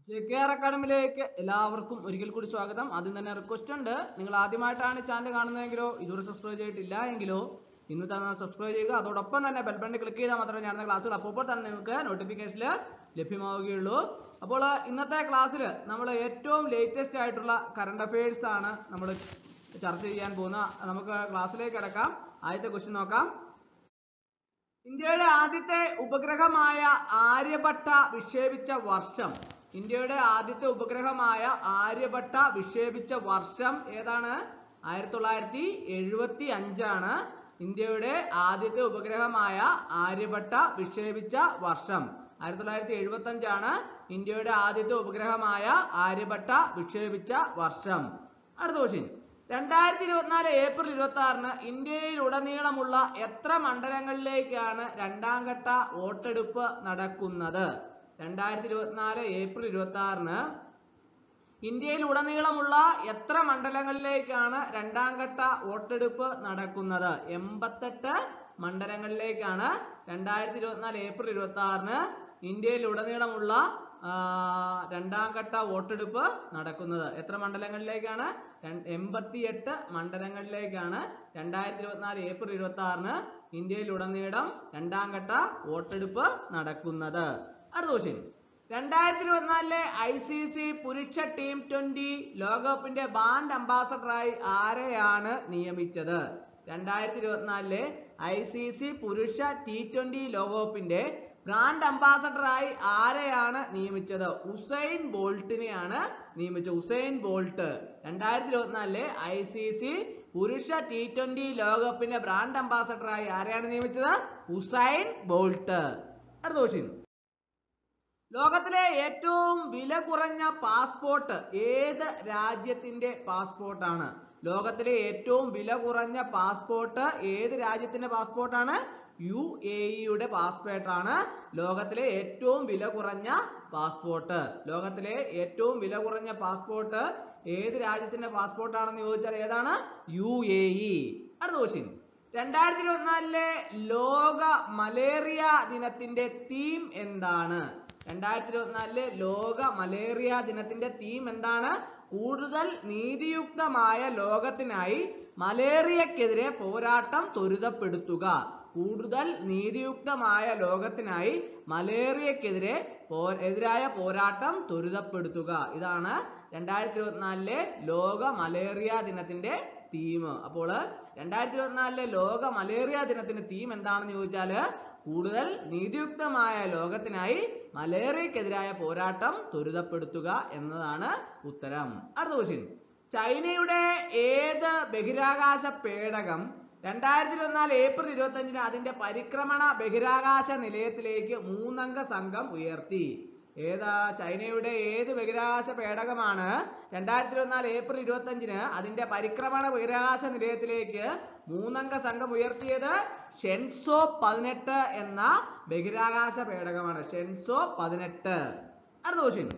J K R അക്കാഡമിയിലേക്ക് എല്ലാവർക്കും ഒരിക്കൽ കൂടി സ്വാഗതം ആദ്യം തന്നെ റിക്വസ്റ്റ് ഉണ്ട് നിങ്ങൾ ആദ്യമായിട്ടാണ് ചാനൽ കാണുന്നതെങ്കിലോ ഇതുവരെ സബ്സ്ക്രൈബ് ചെയ്തിട്ടില്ല എങ്കിലോ ഇന്ന് തന്നെ സബ്സ്ക്രൈബ് ചെയ്യുക അതോടൊപ്പം തന്നെ ബെൽ ബട്ടൺ ക്ലിക്ക് ചെയ്താൽ മാത്രമേ ഞാൻ ക്ലാസ്സുകൾ അപ്പോൾ തന്നെ നിങ്ങൾക്ക് നോട്ടിഫിക്കേഷനിൽ ലഭ്യമാവുകയുള്ളൂ അപ്പോൾ ഇന്നത്തെ ക്ലാസ്സിൽ നമ്മൾ ഏറ്റവും ലേറ്റസ്റ്റ് ആയിട്ടുള്ള കറണ്ട് അഫയേഴ്സ് ആണ് നമ്മൾ ചർച്ച ചെയ്യാൻ പോകുന്ന നമുക്ക് ക്ലാസ്സിലേക്ക് കിടക്കാം ആദ്യത്തെ ക്വസ്റ്റ്യൻ നോക്കാം ഇന്ത്യയുടെ ആദ്യത്തെ ഉപഗ്രഹമായ ആര്യഭട്ട വിക്ഷേപിച്ച വർഷം ഇന്ത്യയുടെ ആദ്യത്തെ ഉപഗ്രഹമായ ആര്യഭട്ട വിക്ഷേപിച്ച വർഷം ഏതാണ് ആയിരത്തി തൊള്ളായിരത്തി എഴുപത്തി അഞ്ചാണ് ഇന്ത്യയുടെ ആദ്യത്തെ ഉപഗ്രഹമായ ആര്യഭട്ട വിക്ഷേപിച്ച വർഷം ആയിരത്തി തൊള്ളായിരത്തി എഴുപത്തി അഞ്ചാണ് ഇന്ത്യയുടെ ആദ്യത്തെ ഉപഗ്രഹമായ ആര്യഭട്ട വിക്ഷേപിച്ച വർഷം അടുത്ത ക്വസ്റ്റ്യൻ രണ്ടായിരത്തി ഇരുപത്തിനാല് ഏപ്രിൽ ഇരുപത്തി ആറിന് ഇന്ത്യയിലുടനീളമുള്ള എത്ര മണ്ഡലങ്ങളിലേക്കാണ് രണ്ടാം ഘട്ട വോട്ടെടുപ്പ് നടക്കുന്നത് രണ്ടായിരത്തി ഇരുപത്തിനാല് ഏപ്രിൽ ഇരുപത്തി ആറിന് ഇന്ത്യയിലുടനീളമുള്ള എത്ര മണ്ഡലങ്ങളിലേക്കാണ് രണ്ടാം ഘട്ട വോട്ടെടുപ്പ് നടക്കുന്നത് എൺപത്തെട്ട് മണ്ഡലങ്ങളിലേക്കാണ് രണ്ടായിരത്തി ഇരുപത്തിനാല് ഏപ്രിൽ ഇരുപത്തി ആറിന് ഇന്ത്യയിലുടനീളമുള്ള ആ, രണ്ടാം ഘട്ട വോട്ടെടുപ്പ് നടക്കുന്നത് എത്ര മണ്ഡലങ്ങളിലേക്കാണ് എൺപത്തിയെട്ട് മണ്ഡലങ്ങളിലേക്കാണ് രണ്ടായിരത്തി ഇരുപത്തിനാല് ഏപ്രിൽ ഇരുപത്തി ആറിന് ഇന്ത്യയിലുടനീളം രണ്ടാം ഘട്ട വോട്ടെടുപ്പ് നടക്കുന്നത് അടുത്ത ക്വസ്റ്റ്യൻ രണ്ടായിരത്തി ഇരുപത്തിനാലിലെ ഐ സി സി പുരുഷ ടീം ട്വന്റി ലോകകപ്പിന്റെ ബാൻഡ് അംബാസഡറായി ആരെയാണ് നിയമിച്ചത് രണ്ടായിരത്തി ഇരുപത്തിനാലിലെ ഐ സി സി പുരുഷ ടി ട്വന്റി ലോകകപ്പിന്റെ ബ്രാൻഡ് അംബാസഡറായി ആരെയാണ് നിയമിച്ചത് ഉസൈൻ ബോൾട്ടിനെയാണ് നിയമിച്ചത് ഉസൈൻ ബോൾട്ട് രണ്ടായിരത്തി ഇരുപത്തിനാലിലെ ഐ സി സി പുരുഷ ടി ട്വന്റി ലോകകപ്പിന്റെ ബ്രാൻഡ് അംബാസഡറായി ആരെയാണ് നിയമിച്ചത് ഉസൈൻ ബോൾട്ട് അടുത്ത ക്വസ്റ്റ്യൻ ലോകത്തിലെ ഏറ്റവും വില കുറഞ്ഞ പാസ്പോർട്ട് ഏത് രാജ്യത്തിന്റെ പാസ്പോർട്ടാണ് ലോകത്തിലെ ഏറ്റവും വില കുറഞ്ഞ പാസ്പോർട്ട് ഏത് രാജ്യത്തിന്റെ പാസ്പോർട്ടാണ് യു എ ഇയുടെ പാസ്പോർട്ടാണ് ലോകത്തിലെ ഏറ്റവും വില കുറഞ്ഞ പാസ്പോർട്ട് ലോകത്തിലെ ഏറ്റവും വില കുറഞ്ഞ പാസ്പോർട്ട് ഏത് രാജ്യത്തിന്റെ പാസ്പോർട്ടാണെന്ന് ചോദിച്ചാൽ ഏതാണ് യു എ ഇ അടുത്ത ക്വസ്റ്റ്യൻ രണ്ടായിരത്തി ഇരുപത്തിനാലിലെ ലോക മലേറിയ ദിനത്തിന്റെ തീം എന്താണ് രണ്ടായിരത്തി ഇരുപത്തിനാലിലെ ലോക മലേറിയ ദിനത്തിന്റെ തീം എന്താണ് കൂടുതൽ നീതിയുക്തമായ ലോകത്തിനായി മലേറിയക്കെതിരെ പോരാട്ടം ത്വരിതപ്പെടുത്തുക കൂടുതൽ നീതിയുക്തമായ ലോകത്തിനായി മലേറിയക്കെതിരെ പോ എതിരായ പോരാട്ടം ത്വരിതപ്പെടുത്തുക ഇതാണ് രണ്ടായിരത്തി ഇരുപത്തിനാലിലെ ലോക മലേറിയ ദിനത്തിന്റെ തീം അപ്പോൾ രണ്ടായിരത്തി ഇരുപത്തിനാലിലെ ലോക മലേറിയ ദിനത്തിന്റെ തീം എന്താണെന്ന് ചോദിച്ചാല് കൂടുതൽ നീതിയുക്തമായ ലോകത്തിനായി മലേറിയക്കെതിരായ പോരാട്ടം ത്വരിതപ്പെടുത്തുക എന്നതാണ് ഉത്തരം അടുത്ത ക്വസ്റ്റ്യൻ ചൈനയുടെ ഏത് ബഹിരാകാശ പേടകം രണ്ടായിരത്തി ഇരുപത്തിനാല് ഏപ്രിൽ ഇരുപത്തി അഞ്ചിന് അതിന്റെ പരിക്രമണ ബഹിരാകാശ നിലയത്തിലേക്ക് മൂന്നംഗ സംഘം ഉയർത്തി ഏതാ ചൈനയുടെ ഏത് ബഹിരാകാശ പേടകമാണ് രണ്ടായിരത്തി ഇരുപത്തിനാല് ഏപ്രിൽ ഇരുപത്തി അഞ്ചിന് അതിന്റെ പരിക്രമണ ബഹിരാകാശ നിലയത്തിലേക്ക് മൂന്നംഗ സംഘം ഉയർത്തിയത് ഷെൻസോ പതിനെട്ട് എന്ന ബഹിരാകാശ പേടകമാണ് ഷെൻസോ പതിനെട്ട് അടുത്ത ക്വസ്റ്റ്യൻ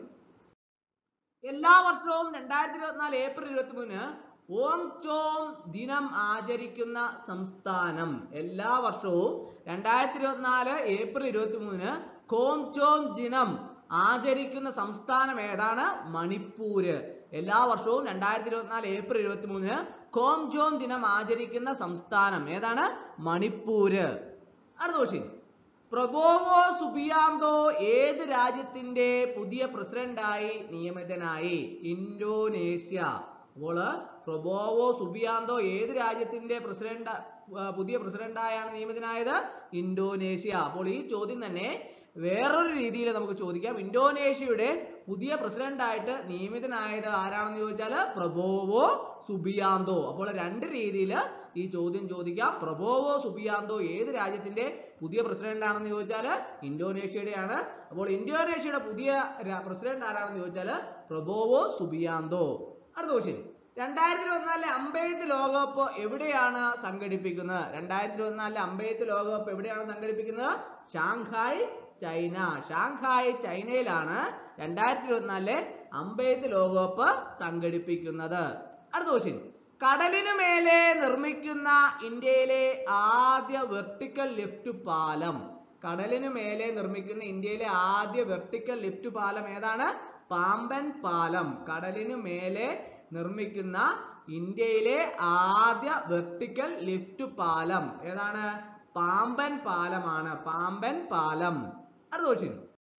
എല്ലാ വർഷവും രണ്ടായിരത്തി ഇരുപത്തിനാല് ഏപ്രിൽ ഇരുപത്തി മൂന്ന് ഓം ചോം ദിനം ആചരിക്കുന്ന സംസ്ഥാനം എല്ലാ വർഷവും രണ്ടായിരത്തി ഇരുപത്തിനാല് ഏപ്രിൽ ഇരുപത്തി മൂന്ന് കോം ചോം ദിനം ആചരിക്കുന്ന സംസ്ഥാനം ഏതാണ് മണിപ്പൂര് എല്ലാ വർഷവും രണ്ടായിരത്തി ഇരുപത്തിനാല് ഏപ്രിൽ ഇരുപത്തി മൂന്നിന് കോം ജോം ദിനം ആചരിക്കുന്ന സംസ്ഥാനം ഏതാണ് മണിപ്പൂര് അടുത്ത ക്വസ്റ്റ്യൻ പ്രബോവോ സുബിയാന്തോ ഏത് രാജ്യത്തിന്റെ പുതിയ പ്രസിഡന്റായി നിയമിതനായി ഇന്തോനേഷ്യ അപ്പോൾ പ്രബോവോ സുബിയാന്തോ ഏത് രാജ്യത്തിന്റെ പ്രസിഡന്റ് പുതിയ പ്രസിഡന്റായാണ് നിയമിതനായത് ഇന്തോനേഷ്യ അപ്പോൾ ഈ ചോദ്യം തന്നെ വേറൊരു രീതിയിൽ നമുക്ക് ചോദിക്കാം ഇന്തോനേഷ്യയുടെ പുതിയ പ്രസിഡന്റ് ആയിട്ട് നിയമിതനായത് ആരാണെന്ന് ചോദിച്ചാൽ പ്രബോവോ സുബിയാന്തോ അപ്പോൾ രണ്ട് രീതിയിൽ ഈ ചോദ്യം ചോദിക്കാം പ്രബോവോ സുബിയാന്തോ ഏത് രാജ്യത്തിന്റെ പുതിയ പ്രസിഡന്റ് ആണെന്ന് ചോദിച്ചാൽ ഇന്തോനേഷ്യയുടെയാണ് അപ്പോൾ ഇന്തോനേഷ്യയുടെ പുതിയ പ്രസിഡന്റ് ആരാണെന്ന് ചോദിച്ചാൽ പ്രബോവോ സുബിയാന്തോ അടുത്ത ക്വസ്റ്റ്യൻ രണ്ടായിരത്തി ഇരുപത്തിനാലിലെ അമ്പെയ്ത്ത് ലോകകപ്പ് എവിടെയാണ് സംഘടിപ്പിക്കുന്നത് രണ്ടായിരത്തി ഇരുപത്തിനാലിലെ അമ്പെയ്ത്ത് ലോകകപ്പ് എവിടെയാണ് സംഘടിപ്പിക്കുന്നത് ഷാങ്ഹായ് ചൈന ഷാങ്ഹായ് ചൈനയിലാണ് രണ്ടായിരത്തി ഇരുപത്തിനാലിലെ അമ്പെയ്ത്ത് ലോകകപ്പ് സംഘടിപ്പിക്കുന്നത് അടുത്ത ക്വസ്റ്റ്യൻ കടലിനു മേലെ നിർമ്മിക്കുന്ന ഇന്ത്യയിലെ ആദ്യ വെർട്ടിക്കൽ ലിഫ്റ്റ് പാലം കടലിനു മേലെ നിർമ്മിക്കുന്ന ഇന്ത്യയിലെ ആദ്യ വെർട്ടിക്കൽ ലിഫ്റ്റ് പാലം ഏതാണ് പാമ്പൻ പാലം കടലിനു മേലെ നിർമ്മിക്കുന്ന ഇന്ത്യയിലെ ആദ്യ വെർട്ടിക്കൽ ലിഫ്റ്റ് പാലം ഏതാണ് പാമ്പൻ പാലമാണ് പാമ്പൻ പാലം അടുത്ത ക്വസ്റ്റ്യൻ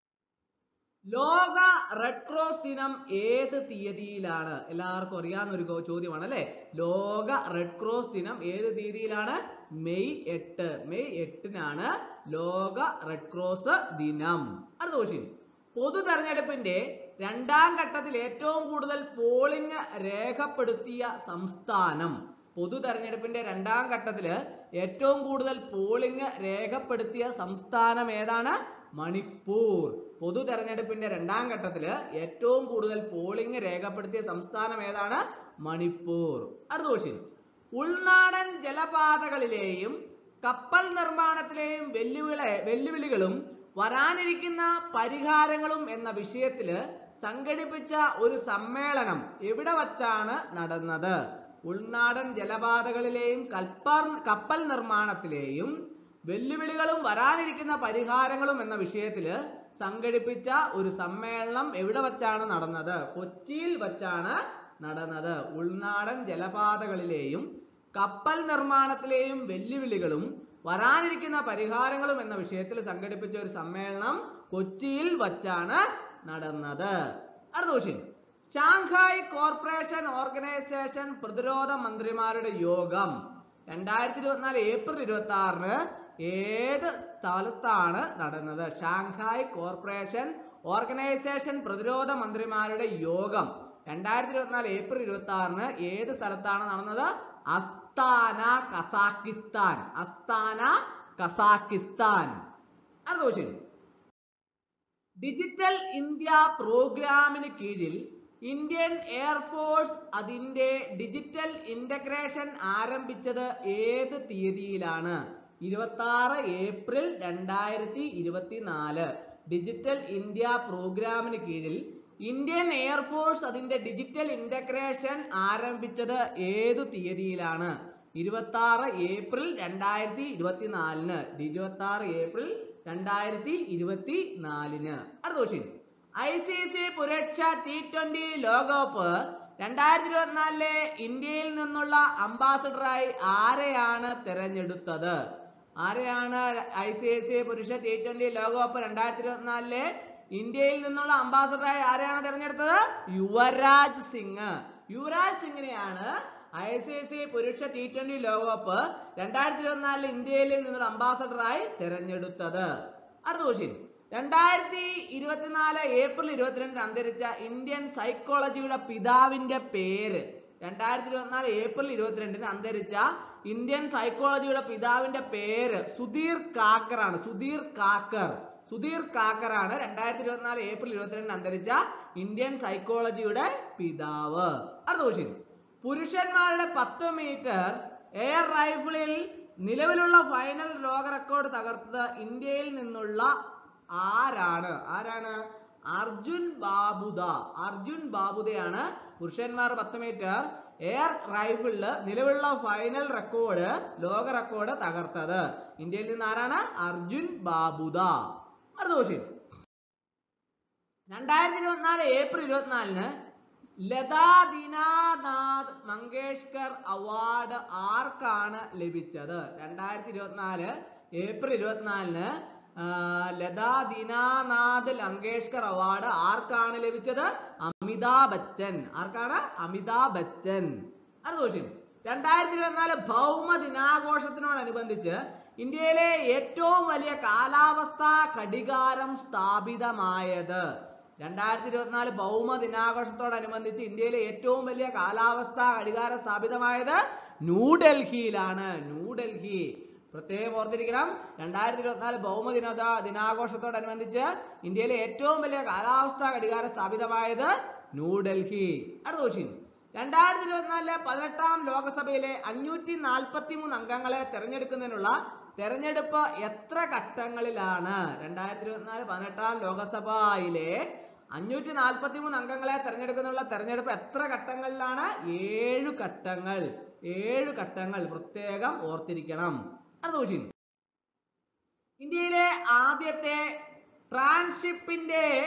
ലോക റെഡ് ക്രോസ് ദിനം ഏത് തീയതിയിലാണ് എല്ലാവർക്കും അറിയാവുന്ന ഒരു ഗോ- ചോദ്യമാണ് അല്ലെ ലോക റെഡ് ക്രോസ് ദിനം ഏത് തീയതിയിലാണ് മെയ് എട്ട് മെയ് എട്ടിനാണ് ലോക റെഡ് ക്രോസ് ദിനം അടുത്ത ക്വസ്റ്റ്യൻ പൊതു തെരഞ്ഞെടുപ്പിന്റെ രണ്ടാം ഘട്ടത്തിൽ ഏറ്റവും കൂടുതൽ പോളിംഗ് രേഖപ്പെടുത്തിയ സംസ്ഥാനം പൊതു തെരഞ്ഞെടുപ്പിന്റെ രണ്ടാം ഘട്ടത്തില് ഏറ്റവും കൂടുതൽ പോളിംഗ് രേഖപ്പെടുത്തിയ സംസ്ഥാനം ഏതാണ് മണിപ്പൂർ പൊതു തെരഞ്ഞെടുപ്പിന്റെ രണ്ടാം ഘട്ടത്തില് ഏറ്റവും കൂടുതൽ പോളിംഗ് രേഖപ്പെടുത്തിയ സംസ്ഥാനം ഏതാണ് മണിപ്പൂർ അടുത്ത ക്വസ്റ്റ്യൻ ഉൾനാടൻ ജലപാതകളിലെയും കപ്പൽ നിർമ്മാണത്തിലെയും വെല്ലുവിളി വെല്ലുവിളികളും വരാനിരിക്കുന്ന പരിഹാരങ്ങളും എന്ന വിഷയത്തില് സംഘടിപ്പിച്ച ഒരു സമ്മേളനം എവിടെ വച്ചാണ് നടന്നത് ഉൾനാടൻ ജലപാതകളിലെയും കൽപ്പർ കപ്പൽ നിർമ്മാണത്തിലെയും വെല്ലുവിളികളും വരാനിരിക്കുന്ന പരിഹാരങ്ങളും എന്ന വിഷയത്തില് സംഘടിപ്പിച്ച ഒരു സമ്മേളനം എവിടെ വച്ചാണ് നടന്നത് കൊച്ചിയിൽ വച്ചാണ് നടന്നത് ഉൾനാടൻ ജലപാതകളിലെയും കപ്പൽ നിർമ്മാണത്തിലെയും വെല്ലുവിളികളും വരാനിരിക്കുന്ന പരിഹാരങ്ങളും എന്ന വിഷയത്തിൽ സംഘടിപ്പിച്ച ഒരു സമ്മേളനം കൊച്ചിയിൽ വച്ചാണ് നടന്നത് അടുത്ത ക്വസ്റ്റ്യൻ ഷാങ്ഹായ് കോർപ്പറേഷൻ ഓർഗനൈസേഷൻ പ്രതിരോധ മന്ത്രിമാരുടെ യോഗം രണ്ടായിരത്തി ഇരുപത്തിനാല് ഏപ്രിൽ ഇരുപത്തി ആറിന് ഏത് സ്ഥലത്താണ് നടന്നത് ഷാങ്ഹായ് കോർപ്പറേഷൻ ഓർഗനൈസേഷൻ പ്രതിരോധ മന്ത്രിമാരുടെ യോഗം രണ്ടായിരത്തി ഇരുപത്തിനാല് ഏപ്രിൽ ഇരുപത്തി ആറിന് ഏത് സ്ഥലത്താണ് നടന്നത് അസ്താന കസാക്കിസ്ഥാൻ അസ്താന കസാക്കിസ്ഥാൻ അടുത്ത ക്വസ്റ്റ്യൻ ഡിജിറ്റൽ ഇന്ത്യ പ്രോഗ്രാമിന് കീഴിൽ ഇന്ത്യൻ എയർഫോഴ്സ് അതിന്റെ ഡിജിറ്റൽ ഇന്റഗ്രേഷൻ ആരംഭിച്ചത് ഏത് തീയതിയിലാണ് ഇരുപത്തി ആറ് ഏപ്രിൽ രണ്ടായിരത്തി ഇരുപത്തിനാല് ഡിജിറ്റൽ ഇന്ത്യ പ്രോഗ്രാമിന് കീഴിൽ ഇന്ത്യൻ എയർഫോഴ്സ് അതിന്റെ ഡിജിറ്റൽ ഇന്റഗ്രേഷൻ ആരംഭിച്ചത് ഏതു തീയതിയിലാണ് ഇരുപത്തി ആറ് ഏപ്രിൽ രണ്ടായിരത്തി ഇരുപത്തിനാലിന് ഇരുപത്തി ആറ് ഏപ്രിൽ രണ്ടായിരത്തി ഇരുപത്തി നാലിന് അടുത്ത ക്വസ്റ്റ്യൻ ഐ സി സി പുരക്ഷ ടി ട്വന്റി ലോകകപ്പ് രണ്ടായിരത്തി ഇരുപത്തിനാലിലെ ഇന്ത്യയിൽ നിന്നുള്ള അംബാസഡറായി ആരെയാണ് തെരഞ്ഞെടുത്തത് ആരെയാണ് ഐ സി ഐ സി പുരുഷ ടി ട്വന്റി ലോകകപ്പ് രണ്ടായിരത്തി ഇരുപത്തിനാലിലെ ഇന്ത്യയിൽ നിന്നുള്ള അംബാസഡറായി ആരെയാണ് തെരഞ്ഞെടുത്തത് യുവരാജ് സിംഗ് യുവരാജ് സിംഗിനെയാണ് ഐ സി ഐ സി പുരുഷ ടി ട്വന്റി ലോകകപ്പ് രണ്ടായിരത്തി ഇരുപത്തിനാലിൽ ഇന്ത്യയിൽ നിന്നുള്ള അംബാസഡറായി തെരഞ്ഞെടുത്തത് അടുത്ത ക്വസ്റ്റ്യൻ രണ്ടായിരത്തി ഇരുപത്തിനാല് ഏപ്രിൽ ഇരുപത്തിരണ്ടിന് അന്തരിച്ച ഇന്ത്യൻ സൈക്കോളജിയുടെ പിതാവിന്റെ പേര് രണ്ടായിരത്തി ഇരുപത്തിനാല് ഏപ്രിൽ ഇരുപത്തിരണ്ടിന് അന്തരിച്ച ഇന്ത്യൻ സൈക്കോളജിയുടെ പിതാവിന്റെ പേര് സുധീർ കാക്കർ ആണ് സുധീർ കാക്കർ സുധീർ കാക്കർ ആണ് രണ്ടായിരത്തി ഇരുപത്തിനാല് ഏപ്രിൽ ഇരുപത്തിരണ്ടിന് അന്തരിച്ച ഇന്ത്യൻ സൈക്കോളജിയുടെ പിതാവ് അടുത്ത ക്വസ്റ്റ്യൻ പുരുഷന്മാരുടെ പത്ത് മീറ്റർ എയർ റൈഫിളിൽ നിലവിലുള്ള ഫൈനൽ ലോക റെക്കോർഡ് തകർത്തത് ഇന്ത്യയിൽ നിന്നുള്ള ആരാണ് ആരാണ് അർജുൻ ബാബുദ അർജുൻ ബാബുദയാണ് പുരുഷന്മാർ പത്ത് മീറ്റർ എയർ റൈഫിളില് നിലവിലുള്ള ഫൈനൽ റെക്കോർഡ് ലോക റെക്കോർഡ് തകർത്തത് ഇന്ത്യയിൽ നിന്ന് ആരാണ് അർജുൻ ബാബുദ അടുത്ത ക്വസ്റ്റ്യൻ രണ്ടായിരത്തി ഇരുപത്തിനാല് ഏപ്രിൽ ഇരുപത്തിനാലിന് ലതാ ദീനാനാഥ് മങ്കേഷ്കർ അവാർഡ് ആർക്കാണ് ലഭിച്ചത് രണ്ടായിരത്തി ഇരുപത്തിനാല് ഏപ്രിൽ ഇരുപത്തിനാലിന് ആ, ലതാ ദീനാനാഥ് ലങ്കേഷ്കർ അവാർഡ് ആർക്കാണ് ലഭിച്ചത് അമിതാഭ് ബച്ചൻ ആർക്കാണ് അമിതാഭ് ബച്ചൻ അടുത്ത ക്വസ്റ്റ്യൻ രണ്ടായിരത്തി ഇരുപത്തിനാല് ഭൗമ ദിനാഘോഷത്തിനോടനുബന്ധിച്ച് ഇന്ത്യയിലെ ഏറ്റവും വലിയ കാലാവസ്ഥാ ഘടികാരം സ്ഥാപിതമായത് രണ്ടായിരത്തി ഇരുപത്തിനാല് ഭൗമ ദിനാഘോഷത്തോടനുബന്ധിച്ച് ഇന്ത്യയിലെ ഏറ്റവും വലിയ കാലാവസ്ഥാ ഘടികാരം സ്ഥാപിതമായത് ന്യൂഡൽഹിയിലാണ് ന്യൂഡൽഹി പ്രത്യേകം ഓർത്തിരിക്കണം രണ്ടായിരത്തി ഇരുപത്തിനാല് ഭൗമ ദിനോദ ദിനാഘോഷത്തോടനുബന്ധിച്ച് ഇന്ത്യയിലെ ഏറ്റവും വലിയ കാലാവസ്ഥാ ഘടികാരം സ്ഥാപിതമായത് ന്യൂഡൽഹി അടുത്ത ക്വസ്റ്റ്യൻ രണ്ടായിരത്തി ഇരുപത്തിനാലിലെ പതിനെട്ടാം ലോകസഭയിലെ അഞ്ഞൂറ്റി നാൽപ്പത്തി മൂന്ന് അംഗങ്ങളെ തെരഞ്ഞെടുക്കുന്നതിനുള്ള തെരഞ്ഞെടുപ്പ് എത്ര ഘട്ടങ്ങളിലാണ് രണ്ടായിരത്തി ഇരുപത്തിനാല് പതിനെട്ടാം ലോകസഭയിലെ അഞ്ഞൂറ്റി നാൽപ്പത്തി മൂന്ന് അംഗങ്ങളെ തെരഞ്ഞെടുക്കുന്നതിനുള്ള തെരഞ്ഞെടുപ്പ് എത്ര ഘട്ടങ്ങളിലാണ് ഏഴു ഘട്ടങ്ങൾ ഏഴു ഘട്ടങ്ങൾ പ്രത്യേകം ഓർത്തിരിക്കണം അടുത്ത ക്വസ്റ്റ്യൻ ഇന്ത്യയിലെ ആദ്യത്തെ ട്രാൻസ്ഷിപ്പിന്റെ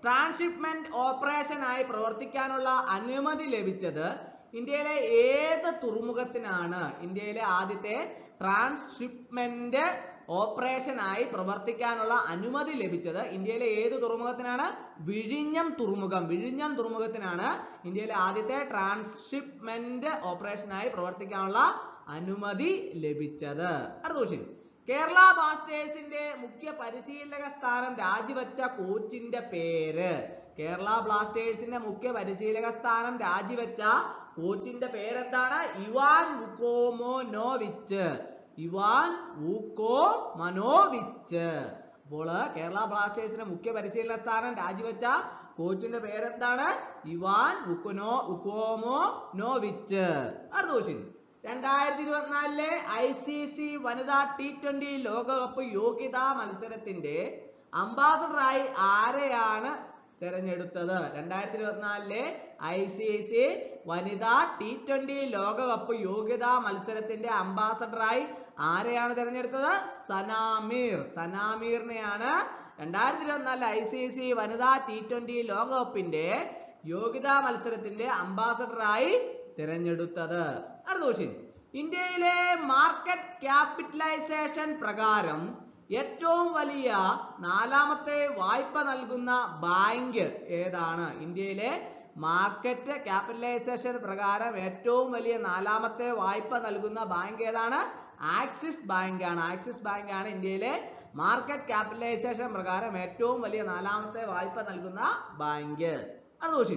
ട്രാൻസ്ഷിപ്മെന്റ് ഓപ്പറേഷനായി പ്രവർത്തിക്കാനുള്ള അനുമതി ലഭിച്ചത് ഇന്ത്യയിലെ ഏത് തുറമുഖത്തിനാണ് ഇന്ത്യയിലെ ആദ്യത്തെ ട്രാൻസ്ഷിപ്മെന്റ് ഓപ്പറേഷനായി പ്രവർത്തിക്കാനുള്ള അനുമതി ലഭിച്ചത് ഇന്ത്യയിലെ ഏത് തുറമുഖത്തിനാണ് വിഴിഞ്ഞം തുറമുഖം വിഴിഞ്ഞം തുറമുഖത്തിനാണ് ഇന്ത്യയിലെ ആദ്യത്തെ ട്രാൻസ്ഷിപ്മെന്റ് ഓപ്പറേഷനായി പ്രവർത്തിക്കാനുള്ള അനുമതി ലഭിച്ചത് അടുത്ത ക്വസ്റ്റ്യൻ കേരള ബ്ലാസ്റ്റേഴ്സിന്റെ മുഖ്യ പരിശീലക സ്ഥാനം രാജിവെച്ച കോച്ചിന്റെ പേര് കേരള ബ്ലാസ്റ്റേഴ്സിന്റെ മുഖ്യ പരിശീലക സ്ഥാനം രാജിവെച്ച കോച്ചിന്റെ പേരെന്താണ് ഇവാൻ വുക്കോമോനോവിച്ച് ഇവാൻ വുക്കോ മനോവിച്ച് അപ്പോൾ കേരള ബ്ലാസ്റ്റേഴ്സിന്റെ മുഖ്യ പരിശീലന സ്ഥാനം രാജിവെച്ച കോച്ചിന്റെ പേരെന്താണ് ഇവാൻ വുക്കോനോ വുക്കോമോ നോവിച്ച് അടുത്ത ക്വസ്റ്റ്യൻ രണ്ടായിരത്തി ഇരുപത്തിനാലിലെ ഐ സി സി വനിതാ ടി ട്വന്റി ലോകകപ്പ് യോഗ്യതാ മത്സരത്തിന്റെ അംബാസഡറായി ആരെയാണ് തെരഞ്ഞെടുത്തത് രണ്ടായിരത്തി ഇരുപത്തിനാലിലെ ഐ സി സി വനിതാ ടി ട്വന്റി ലോകകപ്പ് യോഗ്യതാ മത്സരത്തിന്റെ അംബാസഡറായി ആരെയാണ് തെരഞ്ഞെടുത്തത് സനാമീർ സനാമീറിനെയാണ് രണ്ടായിരത്തി ഇരുപത്തിനാലിലെ ഐ സി സി വനിതാ ടി ട്വന്റി ലോകകപ്പിന്റെ യോഗ്യതാ മത്സരത്തിന്റെ അംബാസഡറായി തിരഞ്ഞെടുത്തത് അടുത്ത ക്വസ്റ്റ്യൻ ഇന്ത്യയിലെ മാർക്കറ്റ് ക്യാപിറ്റലൈസേഷൻ പ്രകാരം ഏറ്റവും വലിയ നാലാമത്തെ വായ്പ നൽകുന്ന ബാങ്ക് ഏതാണ് ഇന്ത്യയിലെ മാർക്കറ്റ് ക്യാപിറ്റലൈസേഷൻ പ്രകാരം ഏറ്റവും വലിയ നാലാമത്തെ വായ്പ നൽകുന്ന ബാങ്ക് ഏതാണ് ആക്സിസ് ബാങ്ക് ആണ് ആക്സിസ് ബാങ്ക് ആണ് ഇന്ത്യയിലെ മാർക്കറ്റ് ക്യാപിറ്റലൈസേഷൻ പ്രകാരം ഏറ്റവും വലിയ നാലാമത്തെ വായ്പ നൽകുന്ന ബാങ്ക് അടുത്ത ക്വസ്റ്റ്യൻ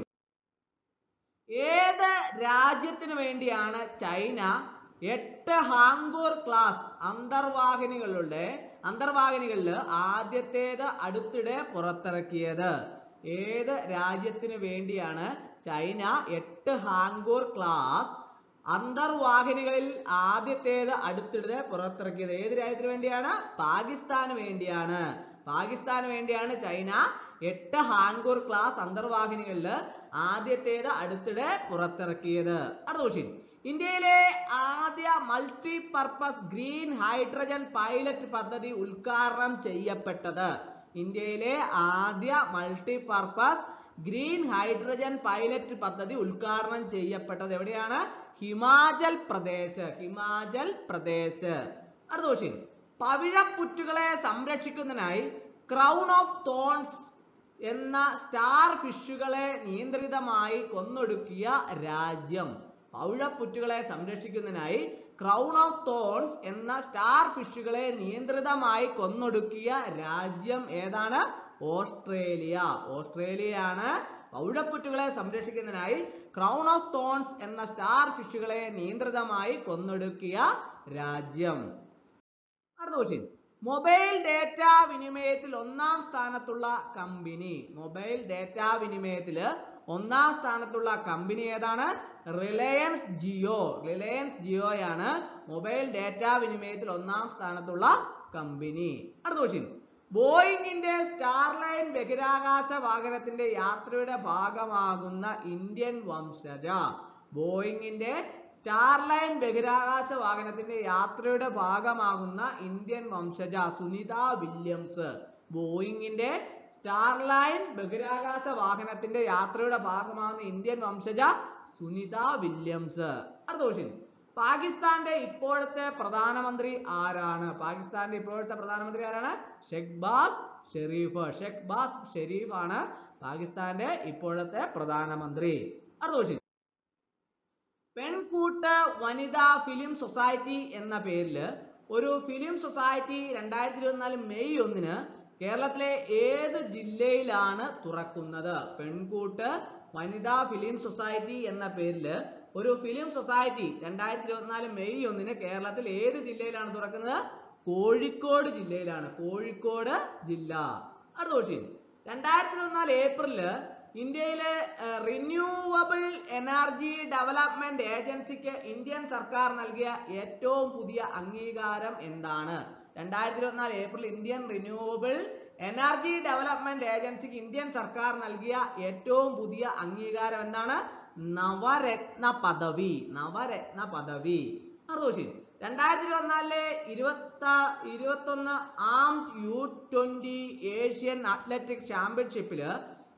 ഏത് രാജ്യത്തിന് വേണ്ടിയാണ് ചൈന എട്ട് ഹാങ്കൂർ ക്ലാസ് അന്തർവാഹിനികളുടെ അന്തർവാഹിനികളിൽ ആദ്യത്തേത് അടുത്തിടെ പുറത്തിറക്കിയത് ഏത് രാജ്യത്തിന് വേണ്ടിയാണ് ചൈന എട്ട് ഹാങ്കൂർ ക്ലാസ് അന്തർവാഹിനികളിൽ ആദ്യത്തേത് അടുത്തിടെ പുറത്തിറക്കിയത് ഏത് രാജ്യത്തിന് വേണ്ടിയാണ് പാകിസ്ഥാന് വേണ്ടിയാണ് പാകിസ്ഥാന് വേണ്ടിയാണ് ചൈന എട്ട് ഹാങ്കൂർ ക്ലാസ് അന്തർവാഹിനികളിൽ ആദ്യത്തേത് അടുത്തിടെ പുറത്തിറക്കിയത് അടുത്ത ക്വസ്റ്റ്യൻ ഇന്ത്യയിലെ ആദ്യ multi purpose green hydrogen pilot പദ്ധതി ഉദ്ഘാടനം ചെയ്യപ്പെട്ടത് ഇന്ത്യയിലെ ആദ്യ multi purpose green hydrogen pilot പദ്ധതി ഉദ്ഘാടനം ചെയ്യപ്പെട്ടത് എവിടെയാണ് ഹിമാചൽ പ്രദേശ് ഹിമാചൽ പ്രദേശ് അടുത്ത ക്വസ്റ്റ്യൻ പവിഴപ്പുറ്റുകളെ സംരക്ഷിക്കുന്നതിനായി ക്രൗൺ ഓഫ് തോൺസ് എന്ന സ്റ്റാർ ഫിഷുകളെ നിയന്ത്രിതമായി കൊന്നൊടുക്കിയ രാജ്യം പവിഴപ്പുറ്റുകളെ സംരക്ഷിക്കുന്നതിനായി ക്രൗൺ ഓഫ് തോൺസ് എന്ന സ്റ്റാർ ഫിഷുകളെ നിയന്ത്രിതമായി കൊന്നൊടുക്കിയ രാജ്യം ഏതാണ് ഓസ്ട്രേലിയ ഓസ്ട്രേലിയയാണ് പവിഴപ്പുറ്റുകളെ സംരക്ഷിക്കുന്നതിനായി ക്രൗൺ ഓഫ് തോൺസ് എന്ന സ്റ്റാർ ഫിഷുകളെ നിയന്ത്രിതമായി കൊന്നൊടുക്കിയ രാജ്യം അടുത്ത ക്വസ്റ്റ്യൻ മൊബൈൽ ഡേറ്റ വിനിമയത്തിൽ ഒന്നാം സ്ഥാനത്തുള്ള കമ്പനി മൊബൈൽ ഡേറ്റ വിനിമയത്തിൽ ഒന്നാം സ്ഥാനത്തുള്ള കമ്പനി ഏതാണ് റിലയൻസ് ജിയോ റിലയൻസ് ജിയോയാണ് മൊബൈൽ ഡേറ്റ വിനിമയത്തിൽ ഒന്നാം സ്ഥാനത്തുള്ള കമ്പനി അടുത്ത ക്വസ്റ്റ്യൻ ബോയിങ്ങിന്റെ സ്റ്റാർലൈൻ ബഹിരാകാശ വാഹനത്തിന്റെ യാത്രയുടെ ഭാഗമാകുന്ന ഇന്ത്യൻ വംശജ ബോയിങ്ങിന്റെ സ്റ്റാർലൈൻ ബഹിരാകാശ വാഹനത്തിന്റെ യാത്രയുടെ ഭാഗമാകുന്ന ഇന്ത്യൻ വംശജ സുനിത വില്യംസ് ബോയിങ്ങിന്റെ സ്റ്റാർലൈൻ ബഹിരാകാശ വാഹനത്തിന്റെ യാത്രയുടെ ഭാഗമാകുന്ന ഇന്ത്യൻ വംശജ സുനിത വില്യംസ് അടുത്ത ക്വസ്റ്റ്യൻ പാകിസ്ഥാന്റെ ഇപ്പോഴത്തെ പ്രധാനമന്ത്രി ആരാണ് പാകിസ്ഥാന്റെ ഇപ്പോഴത്തെ പ്രധാനമന്ത്രി ആരാണ് ഷെഖ്ബാസ് ഷെരീഫ് ഷെഖ്ബാസ് ഷെരീഫ് ആണ് പാകിസ്ഥാന്റെ ഇപ്പോഴത്തെ പ്രധാനമന്ത്രി അടുത്ത ക്വസ്റ്റ്യൻ പെൺകൂട്ട് വനിതാ ഫിലിം സൊസൈറ്റി എന്ന പേരിൽ ഒരു ഫിലിം സൊസൈറ്റി രണ്ടായിരത്തി ഇരുപത്തിനാല് മെയ് ഒന്നിന് കേരളത്തിലെ ഏത് ജില്ലയിലാണ് തുറക്കുന്നത് പെൺകൂട്ട് വനിതാ ഫിലിം സൊസൈറ്റി എന്ന പേരിൽ ഒരു ഫിലിം സൊസൈറ്റി രണ്ടായിരത്തി ഇരുപത്തിനാല് മെയ് ഒന്നിന് കേരളത്തിൽ ഏത് ജില്ലയിലാണ് തുറക്കുന്നത് കോഴിക്കോട് ജില്ലയിലാണ് കോഴിക്കോട് ജില്ല അടുത്ത ക്വസ്റ്റ്യൻ രണ്ടായിരത്തി ഇരുപത്തിനാല് ഏപ്രില് ഇന്ത്യയിലെ റിന്യൂവബിൾ എനർജി ഡെവലപ്മെന്റ് ഏജൻസിക്ക് ഇന്ത്യൻ സർക്കാർ നൽകിയ ഏറ്റവും പുതിയ അംഗീകാരം എന്താണ് രണ്ടായിരത്തി ഇരുപത്തിനാല് April Indian renewable energy development ഏജൻസിക്ക് ഇന്ത്യൻ സർക്കാർ നൽകിയ ഏറ്റവും പുതിയ അംഗീകാരം എന്താണ് നവരത്ന പദവി നവരത്ന പദവി അടുത്ത ക്വസ്റ്റ്യൻ രണ്ടായിരത്തി ഇരുപത്തിനാലിലെ ഇരുപത്തി ഇരുപത്തൊന്ന് ആം യു ട്വന്റി ഏഷ്യൻ അത്ലറ്റിക് ചാമ്പ്യൻഷിപ്പില്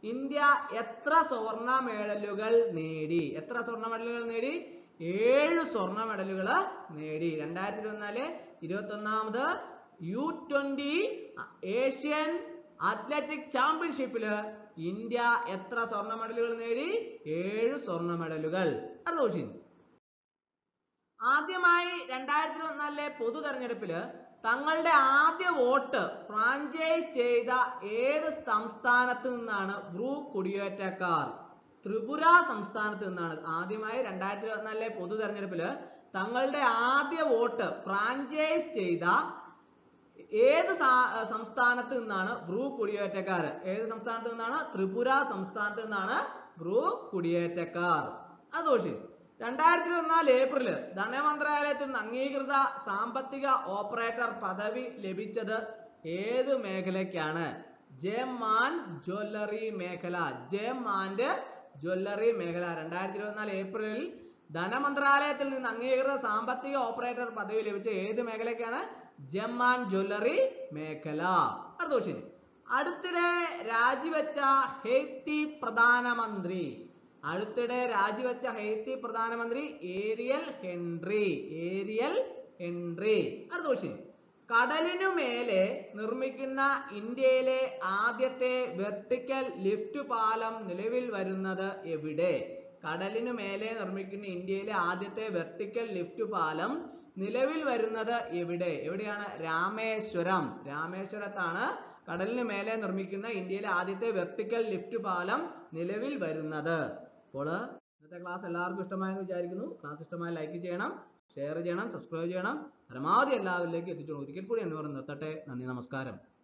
ഇന്ത്യ എത്ര സ്വർണ്ണ മെഡലുകൾ നേടി എത്ര സ്വർണ്ണ മെഡലുകൾ നേടി ഏഴ് സ്വർണ്ണ മെഡലുകൾ നേടി രണ്ടായിരത്തി ഇരുപത്തിനാല് ഇരുപത്തി ഒന്നാമത് യു ട്വന്റി ഏഷ്യൻ അത്ലറ്റിക് ചാമ്പ്യൻഷിപ്പില് ഇന്ത്യ എത്ര സ്വർണ്ണ മെഡലുകൾ നേടി ഏഴ് സ്വർണ്ണ മെഡലുകൾ അടുത്ത ക്വസ്റ്റ്യൻ ആദ്യമായി രണ്ടായിരത്തി ഇരുപത്തിനാലിലെ പൊതു തെരഞ്ഞെടുപ്പില് തങ്ങളുടെ ആദ്യ വോട്ട് ഫ്രാഞ്ചൈസ് ചെയ്ത ഏത് സംസ്ഥാനത്ത് നിന്നാണ് ബ്രൂ കുടിയേറ്റക്കാർ ത്രിപുര സംസ്ഥാനത്ത് നിന്നാണ് ആദ്യമായി രണ്ടായിരത്തി ഇരുപത്തിനാലിലെ പൊതു തെരഞ്ഞെടുപ്പില് തങ്ങളുടെ ആദ്യ വോട്ട് ഫ്രാഞ്ചൈസ് ചെയ്ത ഏത് സാ- സംസ്ഥാനത്ത് നിന്നാണ് ബ്രൂ കുടിയേറ്റക്കാർ ഏത് സംസ്ഥാനത്ത് നിന്നാണ് ത്രിപുര സംസ്ഥാനത്ത് നിന്നാണ് ബ്രൂ കുടിയേറ്റക്കാർ അത് ക്വസ്റ്റ്യൻ രണ്ടായിരത്തി ഇരുപത്തിനാല് ഏപ്രില് ധനമന്ത്രാലയത്തിൽ നിന്ന് അംഗീകൃത സാമ്പത്തിക ഓപ്പറേറ്റർ പദവി ലഭിച്ചത് ഏത് മേഖലയ്ക്കാണ് ജെമാൻ ജ്വല്ലറി മേഖല ജെമാൻഡ് ജ്വല്ലറി മേഖല രണ്ടായിരത്തി ഇരുപത്തിനാല് ഏപ്രിലിൽ ധനമന്ത്രാലയത്തിൽ നിന്ന് അംഗീകൃത സാമ്പത്തിക ഓപ്പറേറ്റർ പദവി ലഭിച്ച ഏത് മേഖലയ്ക്കാണ് ജമ്മാൻ ജ്വല്ലറി മേഖല അടുത്ത ക്വസ്റ്റ്യൻ അടുത്തിടെ രാജിവെച്ച ഹെയ്ത്തി പ്രധാനമന്ത്രി അടുത്തിടെ രാജിവെച്ച ഹെയ്ത്തി പ്രധാനമന്ത്രി ഏരിയൽ ഹെൻറി ഏരിയൽ ഹെൻറി അടുത്ത ക്വസ്റ്റ്യൻ കടലിനു മേലെ നിർമ്മിക്കുന്ന ഇന്ത്യയിലെ ആദ്യത്തെ വെർട്ടിക്കൽ ലിഫ്റ്റ് പാലം നിലവിൽ വരുന്നത് എവിടെ കടലിനു മേലെ നിർമ്മിക്കുന്ന ഇന്ത്യയിലെ ആദ്യത്തെ വെർട്ടിക്കൽ ലിഫ്റ്റ് പാലം നിലവിൽ വരുന്നത് എവിടെ എവിടെയാണ് രാമേശ്വരം രാമേശ്വരത്താണ് കടലിന് മേലെ നിർമ്മിക്കുന്ന ഇന്ത്യയിലെ ആദ്യത്തെ വെർട്ടിക്കൽ ലിഫ്റ്റ് പാലം നിലവിൽ വരുന്നത് അപ്പോൾ ഇന്നത്തെ ക്ലാസ് എല്ലാവർക്കും ഇഷ്ടമായെന്ന് വിചാരിക്കുന്നു ക്ലാസ് ഇഷ്ടമായ ലൈക്ക് ചെയ്യണം ഷെയർ ചെയ്യണം സബ്സ്ക്രൈബ് ചെയ്യണം പരമാവധി എല്ലാവരിലേക്കും എത്തിച്ചു ഒരിക്കൽ കൂടി എന്ന് പറഞ്ഞ് നിർത്തട്ടെ നന്ദി നമസ്കാരം